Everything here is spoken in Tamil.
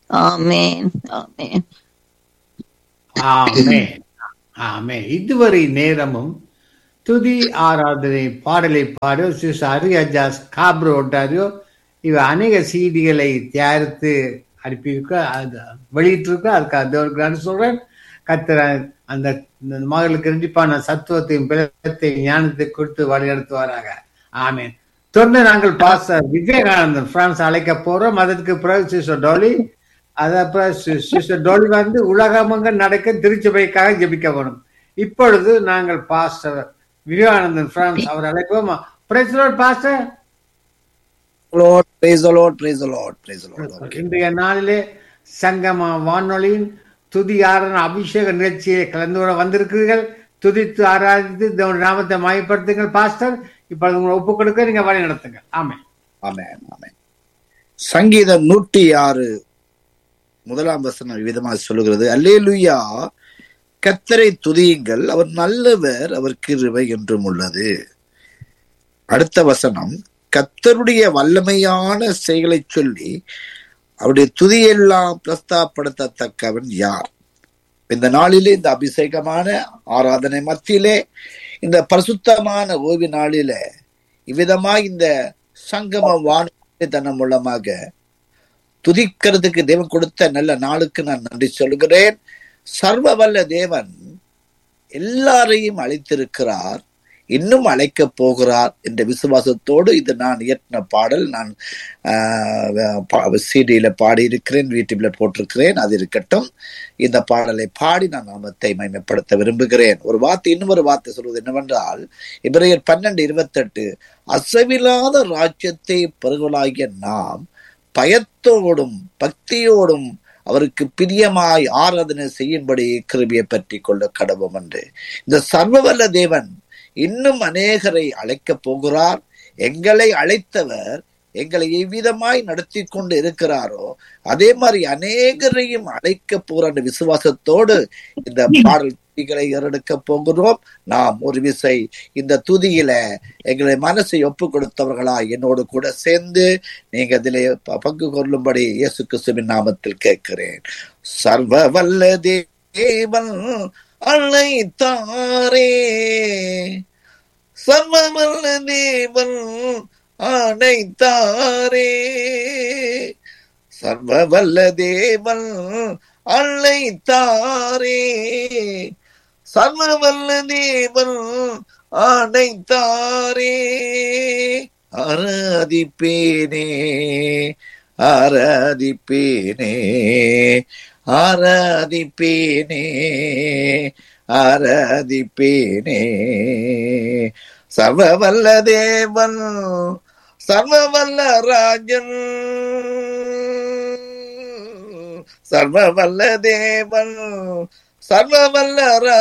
ஆமென் ஆமென் ஆமே ஆமே இதுவரை நேரமும் துதி ஆராதனை பாடலை பாடு சிஸ் அரியாஜாஸ் காப்ரோ ஒட்டாரியோ இவ அநேக சீடிகளை தயாரித்து அனுப்பியிருக்க அது வெளியிட்டிருக்க அதுக்கு அது நான் சொல்றேன் கத்திர அந்த இந்த மகளுக்கு ரெண்டிப்பான சத்துவத்தையும் பிளத்தையும் ஞானத்தை கொடுத்து வழிநடத்துவாராக ஆமேன் தொடர்ந்து நாங்கள் பாச விவேகானந்தன் பிரான்ஸ் அழைக்க போறோம் அதற்கு பிறகு சிஸ்டர் டோலி அப்புறம் சிஸ்டர் டோலி வந்து உலகமங்க நடக்க திருச்சபைக்காக ஜெபிக்க வேணும் இப்பொழுது நாங்கள் பாஸ்டர் விவேகானந்தன் பிரான்ஸ் அவர் அழைப்போம் pastor Lord, praise the Lord, praise the Lord, praise the Lord. Okay. இன்றைய நாளிலே சங்கம வானொலியின் துதி ஆராதன அபிஷேக நிகழ்ச்சியை கலந்து கொள்ள வந்திருக்கிறீர்கள் துதித்து ஆராதித்து தேவனுடைய நாமத்தை மயப்படுத்துங்கள் பாஸ்டர் இப்பொழுது உங்களை ஒப்புக் கொடுக்க நீங்க வழி நடத்துங்க ஆமே ஆமென், ஆமென். சங்கீதம் நூற்றி ஆறு முதலாம் வசனம் விதமாக சொல்லுகிறது அல்லேலுயா கத்தரை துதியுங்கள் அவர் நல்லவர் அவர் கிருபை என்றும் உள்ளது அடுத்த வசனம் கத்தருடைய வல்லமையான செயலை சொல்லி அவருடைய துதியெல்லாம் பிரஸ்தாப்படுத்தத்தக்கவன் யார் இந்த நாளிலே இந்த அபிஷேகமான ஆராதனை மத்தியிலே இந்த பரிசுத்தமான ஓய்வு நாளிலே இவ்விதமாய் இந்த சங்கம வானொலி தனம் மூலமாக துதிக்கிறதுக்கு தேவன் கொடுத்த நல்ல நாளுக்கு நான் நன்றி சொல்கிறேன் சர்வ வல்ல தேவன் எல்லாரையும் அழைத்திருக்கிறார் இன்னும் அழைக்க போகிறார் என்ற விசுவாசத்தோடு இது நான் இயற்றின பாடல் நான் சிடியில பாடி இருக்கிறேன் யூடியூப்ல போட்டிருக்கிறேன் அது இருக்கட்டும் இந்த பாடலை பாடி நான் நாமத்தை மைமைப்படுத்த விரும்புகிறேன் ஒரு வார்த்தை இன்னொரு வார்த்தை சொல்வது என்னவென்றால் இவரையர் பன்னெண்டு இருபத்தெட்டு அசவில்லாத ராஜ்யத்தை பெருகலாகிய நாம் பயத்தோடும் பக்தியோடும் அவருக்கு பிரியமாய் ஆராதனை செய்யும்படி கிருபியை பற்றி கொள்ள கடவும் என்று இந்த சர்வவல்ல தேவன் இன்னும் அநேகரை அழைக்கப் போகிறார் எங்களை அழைத்தவர் எங்களை எவ்விதமாய் நடத்தி கொண்டு இருக்கிறாரோ அதே மாதிரி அநேகரையும் அழைக்க போகிற அந்த விசுவாசத்தோடு இந்த பாடல் துதிகளை ஏறெடுக்க போகிறோம் நாம் ஒரு விசை இந்த துதியில எங்களை மனசை ஒப்பு கொடுத்தவர்களா என்னோடு கூட சேர்ந்து நீங்க இதிலே பங்கு கொள்ளும்படி இயேசு கிறிஸ்துவின் நாமத்தில் கேட்கிறேன் சர்வ வல்ல தேவன் அழைத்தாரே சர்வவல்ல தேவன் அழைத்தாரே சர்வவல்ல தேவன் அழைத்தாரே சர்வவல்ல தேவன் அழைத்தாரே ஆராதிப்பேனே ஆராதிப்பேனே ஆராதிப்பேனே ஆராதிப்பேனே சர்வவல்ல தேவன் சர்வவல்ல ராஜன் சர்வவல்ல தேவன் சர்வவல்ல